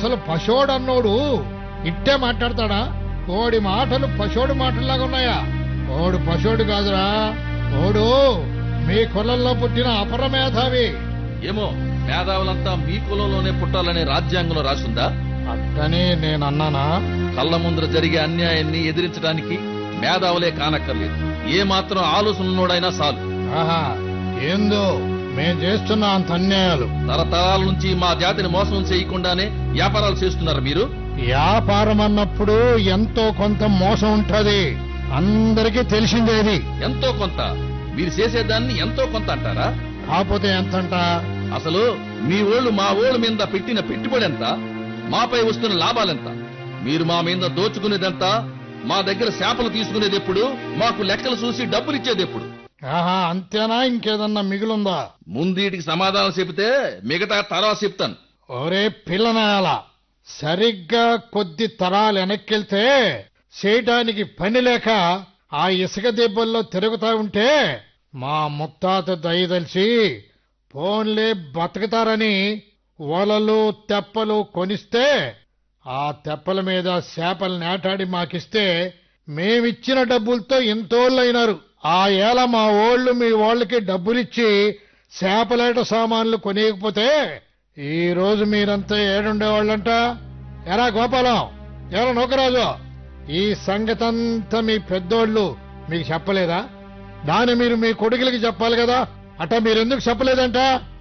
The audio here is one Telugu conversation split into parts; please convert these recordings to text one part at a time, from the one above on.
అసలు పశోడన్నోడు ఇట్టే మాట్లాడతాడా కోడి మాటలు పశోడు మాటల్లాగా ఉన్నాయా ఓడు పశోడు కాదురా ఓడు మీ కులంలో పుట్టిన అపరమేధావి ఏమో మేధావులంతా మీ కులంలోనే పుట్టాలనే రాజ్యాంగంలో రాసుందా అట్టని నేను అన్నానా కళ్ళ ముందర జరిగే అన్యాయాన్ని ఎదిరించడానికి మేధావులే కానక్కర్లేదు ఏ మాత్రం ఆలోచన ఉన్నోడైనా చాలు ఆహా ఏందో మేం చేస్తున్న అంత అన్యాయాలు తరతరాల నుంచి మా జాతిని మోసం చేయకుండానే వ్యాపారాలు చేస్తున్నారు మీరు వ్యాపారం అన్నప్పుడు ఎంతో కొంత మోసం ఉంటది అందరికీ తెలిసిందేది ఎంతో కొంత మీరు చేసేదాన్ని ఎంతో కొంత అంటారా కాకపోతే ఎంతంట అసలు మీ ఓళ్ళు మా ఓళ్ళ మీద పెట్టిన పెట్టుబడి ఎంత మాపై వస్తున్న లాభాలెంత మీరు మా మీద దోచుకునేదెంత మా దగ్గర శాపలు తీసుకునేది ఎప్పుడు మాకు లెక్కలు చూసి డబ్బులు ఇచ్చేది ఎప్పుడు ఆహా అంతేనా ఇంకేదన్నా మిగులుందా ముందీటికి సమాధానం చెబితే మిగతా తర్వాత చెప్తాను ఒరే పిల్లనాయాల సరిగ్గా కొద్ది తరాలు వెనక్కెళ్తే చేయటానికి పని లేక ఆ ఇసుక దెబ్బల్లో తిరుగుతా ఉంటే మా ముత్తాత దయదలిచి ఫోన్లే బతుకుతారని వలలు తెప్పలు కొనిస్తే ఆ తెప్పల మీద చేపలు నేటాడి మాకిస్తే మేమిచ్చిన డబ్బులతో ఇంతోళ్ళైనారు ఆ ఏళ మా ఓళ్ళు మీ వాళ్ళకి డబ్బులిచ్చి చేపలేట సామాన్లు కొనేయకపోతే ఈ రోజు మీరంతా ఏడుండేవాళ్ళంట ఎరా గోపాలం ఎరా నూకరాజు ఈ సంగతంతా మీ పెద్దోళ్ళు మీకు చెప్పలేదా దాన్ని మీరు మీ కొడుకులకి చెప్పాలి కదా అట్ట మీరెందుకు చెప్పలేదంట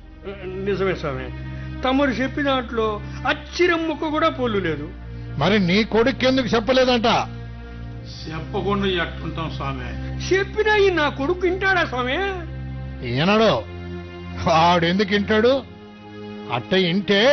నిజమే స్వామి తమరు చెప్పిన దాంట్లో అచ్చిరం ముక్క కూడా పోలు లేదు మరి నీ కొడుకు ఎందుకు చెప్పలేదంట చెప్పకుండా ఎట్టుంటాం స్వామి చెప్పినా ఈ నా కొడుకు వింటాడా స్వామి ఈనడు వాడెందుకు ఇంటాడు అట్ట ఇంటే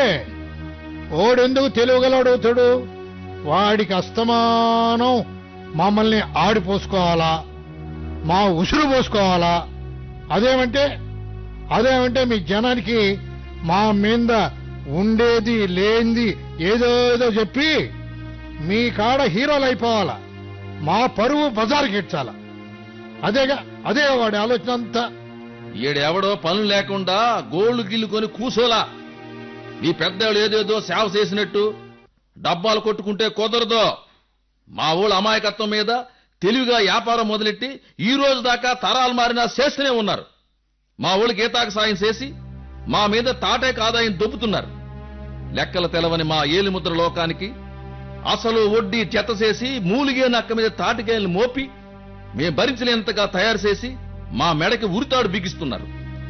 ఓడెందుకు తెలియగలడవుతాడు వాడికి అస్తమానం మమ్మల్ని ఆడిపోసుకోవాలా మా ఉసురు పోసుకోవాలా అదేమంటే అదేమంటే మీ జనానికి మా మీద ఉండేది లేనిది ఏదో ఏదో చెప్పి మీ కాడ హీరోలు అయిపోవాలా మా పరువు బజార్కి ఇచ్చాలా అదేగా అదే వాడి ఆలోచన అంతా ఈడెవడో పనులు లేకుండా గోళ్లు గిల్లుకొని కూసోలా మీ పెద్దవాళ్ళు ఏదేదో సేవ చేసినట్టు డబ్బాలు కొట్టుకుంటే కుదరదు మా ఊళ్ళ అమాయకత్వం మీద తెలివిగా వ్యాపారం మొదలెట్టి ఈ రోజు దాకా తరాలు మారినా చేస్తూనే ఉన్నారు మా ఊళ్ళకి ఈతాకు సాయం చేసి మా మీద తాటేక ఆదాయం దొబ్బుతున్నారు లెక్కలు తెలవని మా ఏలిముద్ర లోకానికి అసలు వడ్డీ చెత్త చేసి మూలిగే నక్క మీద తాటికాయలు మోపి మేం భరించలేనంతగా తయారు చేసి మా మెడకి ఉరితాడు బిగిస్తున్నారు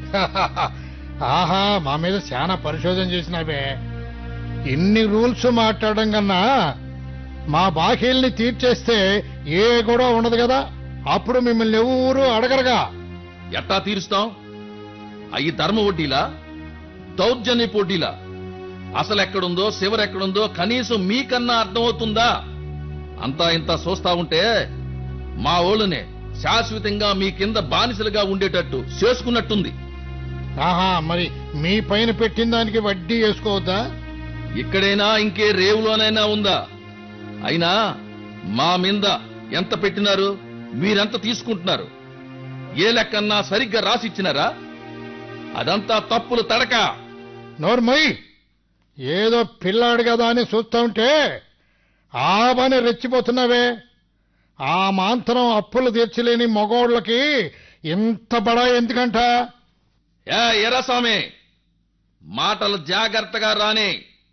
ఆహా మా మీద చాలా పరిశోధన చేసినావే ఇన్ని రూల్స్ మాట్లాడడం కన్నా మా బాకీల్ని తీర్చేస్తే ఏ గొడవ ఉండదు కదా అప్పుడు మిమ్మల్ని ఎవరు అడగరుగా ఎట్టా తీరుస్తాం అయి ధర్మ వడ్డీలా దౌర్జన్య పోటీలా అసలు ఎక్కడుందో శివరెక్కడుందో కనీసం మీకన్నా అర్థమవుతుందా అంతా ఇంత చూస్తా ఉంటే మా ఓళ్ళనే శాశ్వతంగా మీ కింద బానిసలుగా ఉండేటట్టు చేసుకున్నట్టుంది ఆహా మరి మీ పైన పెట్టిన దానికి వడ్డీ వేసుకోవద్దా ఇక్కడైనా ఇంకే రేవులోనైనా ఉందా అయినా మా మీద ఎంత పెట్టినారు మీరెంత తీసుకుంటున్నారు ఏ లెక్కన్నా సరిగ్గా రాసిచ్చినారా అదంతా తప్పులు తడక నోర్మయ్ ఏదో పిల్లాడు కదా అని చూస్తా ఉంటే ఆ పని రెచ్చిపోతున్నావే ఆ మాంతరం అప్పులు తీర్చలేని మగోళ్ళకి ఇంత బడా ఎందుకంట ఏ ఎర్రస్వామి మాటలు జాగ్రత్తగా రాని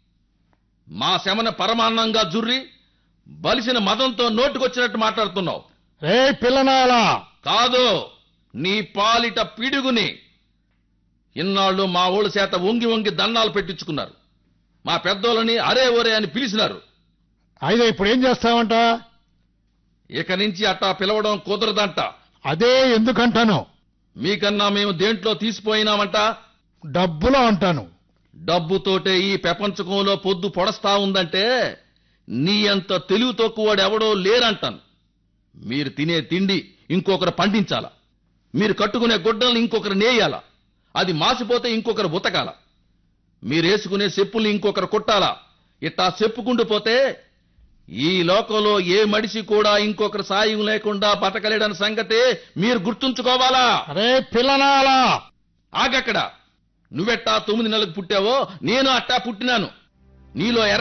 మా శమన పరమాన్నంగా జుర్రి బలిసిన మదంతో నోటుకొచ్చినట్టు మాట్లాడుతున్నావు రే పిల్లనాలా కాదు నీ పాలిట పిడుగుని ఇన్నాళ్ళు మా ఊళ్ళ చేత వంగి వంగి దండాలు పెట్టించుకున్నారు మా పెద్దోళ్ళని అరే ఒరే అని పిలిచినారు అయితే ఇప్పుడు ఏం చేస్తావంట ఇక నుంచి అట్టా పిలవడం కుదరదంట అదే ఎందుకంటాను మీకన్నా మేము దేంట్లో తీసిపోయినామంట డబ్బులో అంటాను డబ్బుతోటే ఈ ప్రపంచకంలో పొద్దు పొడస్తా ఉందంటే నీ అంత తెలివి తక్కువడు ఎవడో లేరంటాను మీరు తినే తిండి ఇంకొకరు పండించాలా మీరు కట్టుకునే గుడ్డల్ని ఇంకొకరు నేయాలా అది మాసిపోతే ఇంకొకరు ఉతకాల మీరేసుకునే చెప్పుల్ని ఇంకొకరు కొట్టాలా ఇట్టా చెప్పుకుంటూ పోతే ఈ లోకంలో ఏ మడిసి కూడా ఇంకొకరు సాయం లేకుండా బతకలేడని సంగతే మీరు గుర్తుంచుకోవాలా అరే పిల్లనాలా ఆగక్కడ నువ్వెట్టా తొమ్మిది నెలలకు పుట్టావో నేను అట్టా పుట్టినాను నీలో ఎర్ర